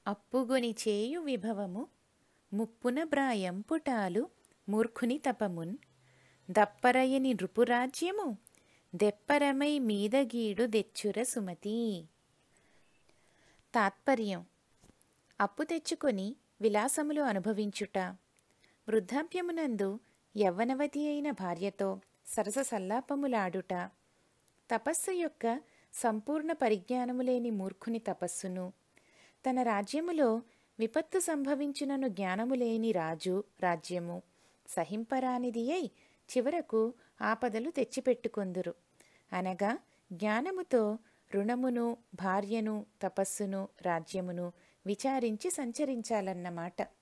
అప్పుగొని చేయు విభవము ముప్పున బ్రాయంపుటాలు మూర్ఖుని తపమున్ దప్పరయని నృపురాజ్యము దెప్పరమై మీదగీడు దెచ్చుర సుమతి తాత్పర్యం అప్పు తెచ్చుకొని విలాసములు అనుభవించుట వృద్ధాప్యమునందు యవ్వనవతి అయిన భార్యతో సరస సల్లాపములాడుట తపస్సు యొక్క సంపూర్ణ పరిజ్ఞానము లేని మూర్ఖుని తపస్సును తన రాజ్యములో విపత్తు సంభవించునను జ్ఞానము లేని రాజు రాజ్యము సహింపరానిది అయి చివరకు ఆపదలు తెచ్చిపెట్టుకొందురు అనగా జ్ఞానముతో రుణమును భార్యను తపస్సును రాజ్యమును విచారించి సంచరించాలన్నమాట